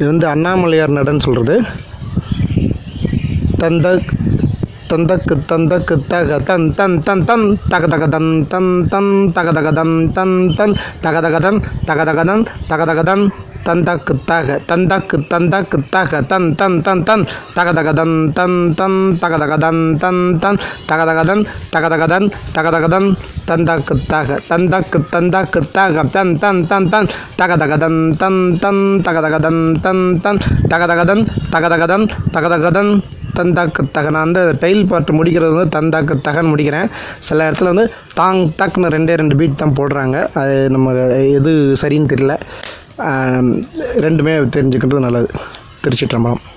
இது வந்து அண்ணாமலையார் நடன்னு சொல்கிறது தந்த தந்தக்கு தந்தக்கு தக தன் தன் தன் தன் தக தக தன் தன் தன் தக தக தன் தன் தன் தக தக தன் தக தக தன் தக தக தன் தந்தக்கு தக தந்தக்கு தந்தக்கு தக தன் தன் தன் தன் தக தக தன் தன் தன் தக தக தன் தன் தன் தக தக தன் தக தக தன் தக தக தன் தந்தக்கு தக தந்தக்கு தந்தக்கு தக தன் தன் தன் தன் தக தக தன் தன் தன் தக தக தன் தன் தன் தக தக தன் தக தக தன் தக தக தன் தந்தாக்கு தகன் அந்த டைல் பாட்டு முடிக்கிறது வந்து தந்தாக்கு தகன் முடிக்கிறேன் சில இடத்துல வந்து தாங் தக்னு ரெண்டே ரெண்டு பீட் தான் போடுறாங்க அது நம்ம எது சரின்னு தெரியல ரெண்டுமே தெரிஞ்சுக்கிறது நல்லது திருச்சிற்றம்பலம்